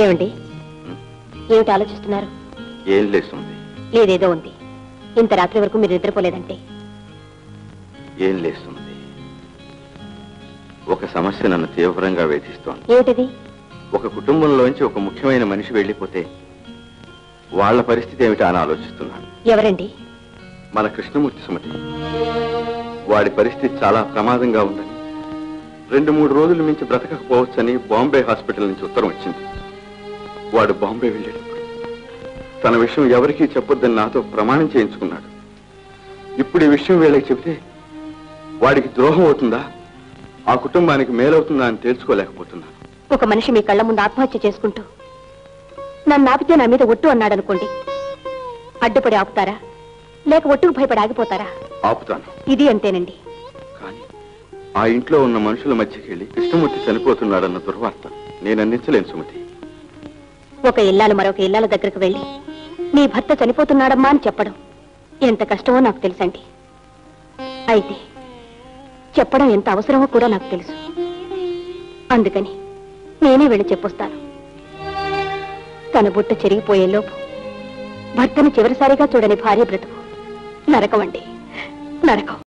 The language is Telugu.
ఏమండి ఏమిటి ఆలోచిస్తున్నారు ఏం లేస్తుంది లేదేదో ఉంది ఇంత రాత్రి వరకు మీరు నిద్రపోలేదంటే ఏం లేస్తుంది ఒక సమస్య నన్ను తీవ్రంగా వేధిస్తోంది ఏమిటిది ఒక కుటుంబంలోంచి ఒక ముఖ్యమైన మనిషి వెళ్ళిపోతే వాళ్ళ పరిస్థితి ఏమిటా అని ఆలోచిస్తున్నాను ఎవరండి మన కృష్ణమూర్తి సుమతి వాడి పరిస్థితి చాలా ప్రమాదంగా ఉందని రెండు మూడు రోజుల మించి బ్రతకకపోవచ్చని బాంబే హాస్పిటల్ నుంచి ఉత్తరం వచ్చింది వాడు బాంబే వెళ్ళేటప్పుడు తన విషయం ఎవరికీ చెప్పొద్దని నాతో ప్రమాణం చేయించుకున్నాడు ఇప్పుడు ఈ విషయం వీళ్ళకి చెబితే వాడికి ద్రోహం అవుతుందా ఆ కుటుంబానికి మేలవుతుందా అని తేల్చుకోలేకపోతున్నాను ఒక మనిషి మీ కళ్ళ ముందు ఆత్మహత్య చేసుకుంటూ నన్ను ఆపితే నా మీద ఒట్టు అన్నాడనుకోండి అడ్డుపడి ఆపుతారా లేక ఒట్టుకు భయపడి ఆగిపోతారా ఆపుతాను ఇది అంతేనండి కానీ ఆ ఇంట్లో ఉన్న మనుషుల మధ్యకి వెళ్ళి కృష్ణమూర్తి చనిపోతున్నాడన్న దుర్వార్త నేను అందించలేను సుమతి ఒక ఇల్లాలు మరొక ఇల్లాల దగ్గరకు వెళ్ళి నీ భర్త చనిపోతున్నాడమ్మా అని చెప్పడం ఎంత కష్టమో నాకు తెలుసండి అయితే చెప్పడం ఎంత అవసరమో కూడా నాకు తెలుసు అందుకని నేనే వెళ్ళి చెప్పొస్తాను తన బుట్ట చెరిగిపోయేలోపు భర్తను చివరిసారిగా చూడని భార్య బ్రతుకు నరకం అండి నరకం